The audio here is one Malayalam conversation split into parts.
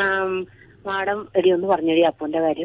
ആം, മാഡം എടി ഒന്ന് പറഞ്ഞടി അപ്പുന്റെ കാര്യം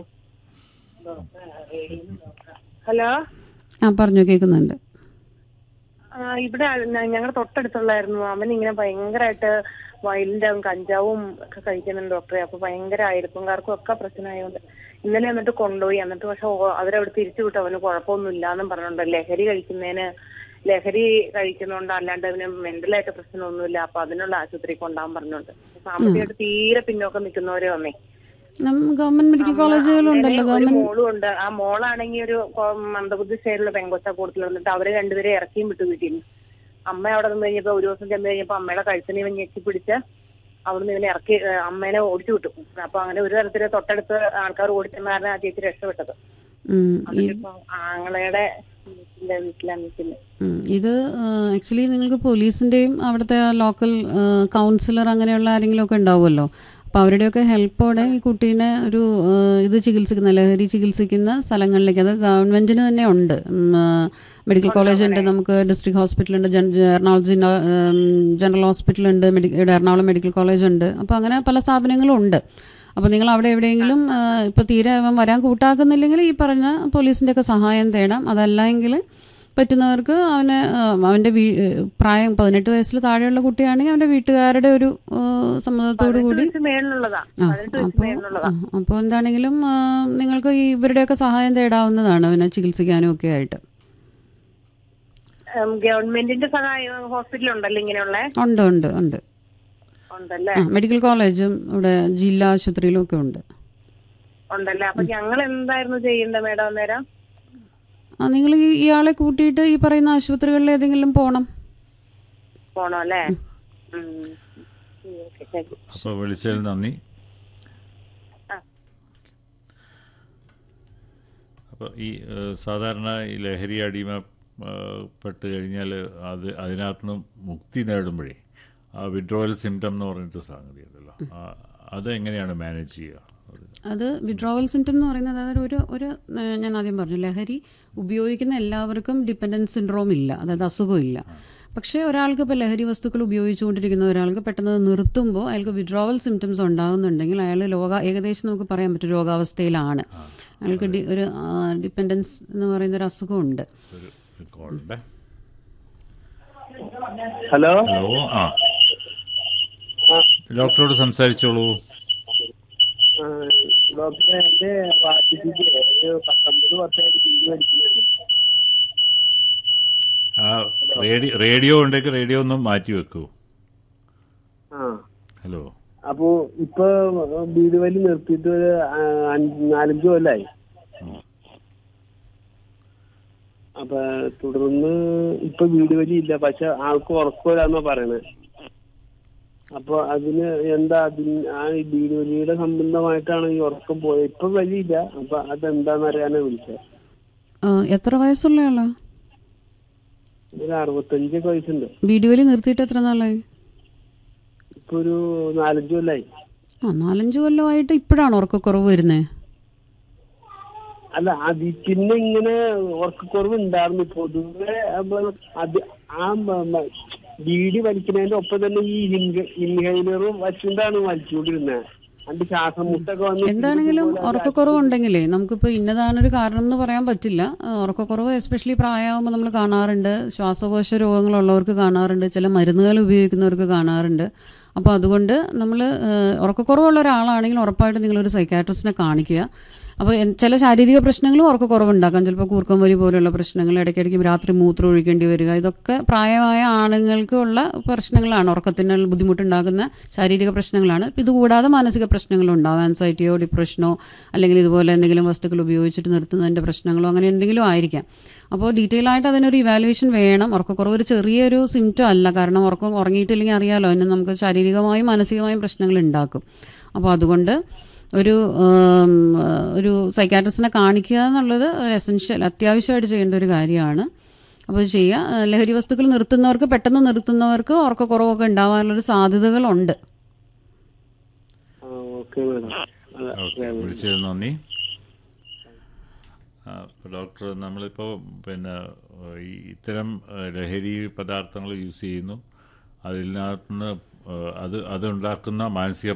ഹലോ ആ പറഞ്ഞു കേൾക്കുന്നുണ്ട് ആ, ഇവിടെ ഞങ്ങളുടെ തൊട്ടടുത്തുള്ളായിരുന്നു അവൻ ഇങ്ങനെ ഭയങ്കരമായിട്ട് വയലിന്റെ കഞ്ചാവും ഒക്കെ കഴിക്കുന്നുണ്ട് ഡോക്ടറെ അപ്പൊ ഭയങ്കര അയൽപ്പംകാർക്കും ഒക്കെ പ്രശ്നമായോണ്ട് ഇന്നലെ എന്നിട്ട് കൊണ്ടുപോയി എന്നിട്ട് പക്ഷെ ഓ- അവരവിടെ തിരിച്ചു വിട്ടു അവന് കുഴപ്പമൊന്നും ഇല്ലാന്നും പറഞ്ഞോണ്ട് ലഹരി കഴിക്കുന്നതിന് ലഹരി കഴിക്കുന്നോണ്ട് അല്ലാണ്ട് അവന് മെന്റലായിട്ട് പ്രശ്നമൊന്നുമില്ല അപ്പൊ അതിനുള്ള ആശുപത്രി കൊണ്ടാൻ പറഞ്ഞോണ്ട് സാമ്പത്തികമായിട്ട് തീരെ പിന്നോക്കം നിൽക്കുന്നവരെ വന്നേ നം- ഗവൺമെന്റ് മെഡിക്കൽ കോളേജുകളുണ്ടല്ലോ ഒരു ഗവൺമെന്റ് മോളും ഉണ്ട് ആ മോളാണെങ്കിൽ ഒരു കൊ- മന്ദബുദ്ധി സൈഡിലുള്ള പെങ്കൊച്ച കൂടുതൽ വന്നിട്ട് അവര് രണ്ടുപേരെ ഇറക്കിയും വിട്ടു വീട്ടിൽ നിന്ന് അമ്മ അവിടെ നിന്ന് കഴിഞ്ഞപ്പോ ഒരു ദിവസം ചെന്ന് കഴിഞ്ഞപ്പോ അമ്മയുടെ കഴുത്തിനെ ഇവൻ ഞെക്കി പിടിച്ച് അവിടുന്ന് ഇവനെ ഇറക്കി ഏ, അമ്മേനെ ഓടിച്ചു വിട്ടു അപ്പൊ അങ്ങനെ ഒരു തരത്തില് തൊട്ടടുത്ത് ആൾക്കാർ ഓടിച്ചെന്ന കാരണം ആ ചേച്ചി രക്ഷപ്പെട്ടത് ഉം, ഈ അതിപ്പോ ആങ്ങളയുടെ വീട്ടിലെ വീട്ടിലാണ് നിൽക്കുന്നത് ഉം. ഇത് ആക്ച്വലി നിങ്ങൾക്ക് പോലീസിന്റെയും അവിടുത്തെ ലോക്കൽ കൗൺസിലർ അങ്ങനെയുള്ള ആരെങ്കിലും ഒക്കെ ഉണ്ടാവുമല്ലോ അപ്പോൾ അവരുടെയൊക്കെ ഹെൽപ്പോടെ ഈ കുട്ടീനെ ഒരു ആ, ഇത് ചികിത്സിക്കുന്ന ലഹരി ചികിത്സിക്കുന്ന സ്ഥലങ്ങളിലേക്ക് അത് ഗവൺമെന്റിന് തന്നെ ഉണ്ട് ഉം, ആ, മെഡിക്കൽ കോളേജ് ഉണ്ട് നമുക്ക് ഡിസ്ട്രിക്ട് ഹോസ്പിറ്റലുണ്ട് ജൻ- എറണാകുളം ജില്ല ഉം, ജനറൽ ഹോസ്പിറ്റലുണ്ട് മെഡി ഇവിടെ എറണാകുളം മെഡിക്കൽ കോളേജ് ഉണ്ട് അപ്പോൾ അങ്ങനെ പല സ്ഥാപനങ്ങളും ഉണ്ട് അപ്പോൾ നിങ്ങൾ അവിടെ എവിടെയെങ്കിലും ആ, ഇപ്പോൾ തീരെ അവൻ വരാൻ കൂട്ടാക്കുന്നില്ലെങ്കിൽ ഈ പറഞ്ഞ പോലീസിൻ്റെ ഒക്കെ സഹായം തേടാം അതല്ല എങ്കിൽ പറ്റുന്നവർക്ക് അവനെ ആ, അവൻ്റെ വീ പ്രായം പതിനെട്ട് വയസ്സിൽ താഴെയുള്ള കുട്ടിയാണെങ്കിൽ അവൻ്റെ വീട്ടുകാരുടെ ഒരു ആ, സമ്മതത്തോടു കൂടി വയസ്സ് മേളിലുള്ളതാ ആ പതിനെട്ട് വയസ്സ് അപ്പോൾ മേളിലുള്ളതാ അപ്പോൾ എന്താണെങ്കിലും ആ, നിങ്ങൾക്ക് ഈ ഇവരുടെയൊക്കെ സഹായം തേടാവുന്നതാണ് അവനെ ചികിത്സിക്കാനും ഒക്കെ ആയിട്ട് ഉം, ഗവൺമെന്റിന്റെ സഹായം ഹോസ്പിറ്റൽ ഉണ്ടല്ലോ ഇങ്ങനെയുള്ള ഉണ്ട് ഉണ്ട് ഉണ്ട് ഉണ്ടല്ലേ ആ മെഡിക്കൽ കോളേജും ഇവിടെ ജില്ലാ ആശുപത്രിയിലും ഒക്കെ ഉണ്ട് ഉണ്ടല്ലേ അപ്പൊ ഞങ്ങൾ എന്തായിരുന്നു ചെയ്യേണ്ടത് മേഡം അന്നേരം ആ നിങ്ങൾ ഈ ഇയാളെ കൂട്ടിയിട്ട് ഈ പറയുന്ന ആശുപത്രികളിൽ ഏതെങ്കിലും പോകണം പോണോ അല്ലേ ഉം. ഓക്കെ താങ്ക് യു അപ്പോൾ വിളിച്ചതിൽ നന്ദി ആ. അപ്പോൾ ഈ ഏഹ്, സാധാരണ ഈ ലഹരി അടിമ ഏഹ്, പെട്ട് കഴിഞ്ഞാൽ അത് അതിനകത്തുനിന്ന് മുക്തി നേടുമ്പോഴേ ആ വിഡ്രോവൽ സിംറ്റം എന്ന് പറഞ്ഞിട്ട് സംഗതി ഉണ്ടല്ലോ ആ, അതെങ്ങനെയാണ് മാനേജ് ചെയ്യുക അത് വിഡ്രോവൽ സിംറ്റം എന്ന് പറയുന്നത് അതായത് ഒരു ഒരു ഏഹ്, ഞാൻ ആദ്യം പറഞ്ഞു ലഹരി ഉപയോഗിക്കുന്ന എല്ലാവർക്കും ഡിപ്പെൻഡൻസ് സിൻഡ്രോം ഇല്ല അതായത് അസുഖമില്ല പക്ഷേ ഒരാൾക്ക് ഇപ്പോൾ ലഹരി വസ്തുക്കൾ ഉപയോഗിച്ചുകൊണ്ടിരിക്കുന്ന ഒരാൾക്ക് പെട്ടെന്ന് അത് നിർത്തുമ്പോൾ അയാൾക്ക് വിഡ്രോവൽ സിംറ്റംസ് ഉണ്ടാകുന്നുണ്ടെങ്കിൽ അയാൾ ലോക ഏകദേശം നമുക്ക് പറയാൻ പറ്റും രോഗാവസ്ഥയിലാണ് അയാൾക്ക് ഡി ഒരു ഡിപ്പെൻഡൻസ് എന്ന് പറയുന്ന ഒരു അസുഖമുണ്ട് ഒരു ഒരു കോളുണ്ട് ഹലോ ഹലോ ആ ഡോക്ടറോട് സംസാരിച്ചോളൂ ആ, ഡോക്ടറെ എന്റെ വാർദ്ധക്യക്ക് ഒരു പത്തൊമ്പത് വർഷമായിട്ട് ബില്ല് മേടിക്കുന്നുണ്ട് ആ റേഡിയോ റേഡിയോ ഉണ്ടെങ്കിൽ റേഡിയോ ഒന്ന് മാറ്റി വെക്കൂ ആ ഹലോ അപ്പോ ഇപ്പൊ വീട് വലി നിർത്തിയിട്ട് ഒരു ആ, അഞ്ച് നാലഞ്ച് കൊല്ലായി അപ്പൊ തുടർന്ന് ഇപ്പൊ വീട് വലി ഇല്ല പക്ഷെ ആൾക്ക് ഉറക്കമില്ലാന്നാ പറയണേ അപ്പൊ അതിന് എന്താ അതിന് ആ ഈ വീട് വലിയുടെ സംബന്ധമായിട്ടാണ് ഈ ഉറക്കം പോയത് ഇപ്പൊ വലിയില്ല അപ്പൊ അതെന്താന്ന് അറിയാനാ വിളിച്ചത് ആ, എത്ര വയസ്സുള്ള ആളാ ഒരു അറുപത്തഞ്ചൊക്കെ വയസ്സുണ്ട് വീഡിയോ വലി നിർത്തിയിട്ട് എത്ര നാളായി ഇപ്പൊ ഒരു നാലഞ്ച് കൊല്ലായി ആ നാലഞ്ച് കൊല്ലമായിട്ട് ഇപ്പോഴാണ് ഉറക്കക്കുറവ് വരുന്നത് അല്ല അത് പിന്നെ ഇങ്ങനെ ഉറക്കക്കുറവ് ഉണ്ടായിരുന്നു പൊതുവെ അപ്പൊ അത് ആ മ- മ- ബീഡി വലിക്കുന്നതിന്റെ ഒപ്പം തന്നെ ഈ ഇൻഹൈലറും വച്ചുകൊണ്ടാണ് വലിച്ചുകൊണ്ടിരുന്നത് അതിന്റെ ശ്വാസം മുട്ടൊക്കെ വന്ന് എന്താണെങ്കിലും ഉറക്കക്കുറവ് ഉണ്ടെങ്കിലേ നമുക്കിപ്പോൾ ഇന്നതാണൊരു കാരണം എന്ന് പറയാൻ പറ്റില്ല ആ, ഉറക്കക്കുറവ് എസ്പെഷ്യലി പ്രായമാകുമ്പോൾ നമ്മൾ കാണാറുണ്ട് ശ്വാസകോശ രോഗങ്ങളുള്ളവർക്ക് കാണാറുണ്ട് ചില മരുന്നുകൾ ഉപയോഗിക്കുന്നവർക്ക് കാണാറുണ്ട് അപ്പോൾ അതുകൊണ്ട് നമ്മൾ ഉറക്കക്കുറവുള്ള ഒരാളാണെങ്കിൽ ഉറപ്പായിട്ടും നിങ്ങളൊരു സൈക്കാട്രിസ്റ്റിനെ കാണിക്കുക അപ്പോൾ എൻ- ചില ശാരീരിക പ്രശ്നങ്ങളും ഉറക്കക്കുറവുണ്ടാക്കാം ചിലപ്പോൾ കൂർക്കം വലി പോലെയുള്ള പ്രശ്നങ്ങൾ ഇടയ്ക്കിടയ്ക്ക് രാത്രി മൂത്രം ഒഴിക്കേണ്ടി വരിക ഇതൊക്കെ പ്രായമായ ആണുങ്ങൾക്ക് ഉള്ള പ്രശ്നങ്ങളാണ് ഉറക്കത്തിന് ബുദ്ധിമുട്ടുണ്ടാകുന്ന ശാരീരിക പ്രശ്നങ്ങളാണ് ഇപ്പം ഇതുകൂടാതെ മാനസിക പ്രശ്നങ്ങളുണ്ടാവും ആൻസൈറ്റിയോ ഡിപ്രഷനോ അല്ലെങ്കിൽ ഇതുപോലെ എന്തെങ്കിലും വസ്തുക്കൾ ഉപയോഗിച്ചിട്ട് നിർത്തുന്നതിൻ്റെ പ്രശ്നങ്ങളോ അങ്ങനെ എന്തെങ്കിലും ആയിരിക്കാം അപ്പോൾ ഡീറ്റെയിൽ ആയിട്ട് അതിനൊരു ഇവാലുവേഷൻ വേണം ഉറക്കക്കുറവ് ഒരു ചെറിയൊരു സിംറ്റം അല്ല കാരണം ഉറക്കം ഉറങ്ങിയിട്ടില്ലെങ്കിൽ അറിയാലോ അതിന് നമുക്ക് ശാരീരികമായും മാനസികമായും പ്രശ്നങ്ങൾ ഉണ്ടാക്കും അപ്പോൾ അതുകൊണ്ട് ഒരു ഉം, ഒരു സൈക്കാട്രിസ്റ്റിനെ കാണിക്കുക എന്നുള്ളത് ഒരു എസെൻഷ്യൽ അത്യാവശ്യമായിട്ട് ചെയ്യേണ്ട ഒരു കാര്യമാണ് അപ്പോൾ ഇത് ചെയ്യുക ലഹരി വസ്തുക്കൾ നിർത്തുന്നവർക്ക് പെട്ടെന്ന് നിർത്തുന്നവർക്ക് ഉറക്കക്കുറവൊക്കെ ഉണ്ടാവാനുള്ളൊരു സാധ്യതകളുണ്ട് ഓക്കെ മേഡം ഓക്കെ വിളിച്ചതിൽ നന്ദി ആ, ഇപ്പൊ ഡോക്ടർ നമ്മളിപ്പോൾ പിന്നെ ഏഹ്, ഈ ഇത്തരം ഏഹ്, ലഹരി പദാർത്ഥങ്ങൾ യൂസ് ചെയ്യുന്നു അതിനകത്തുനിന്ന് ഏഹ്, അത് അതുണ്ടാക്കുന്ന മാനസിക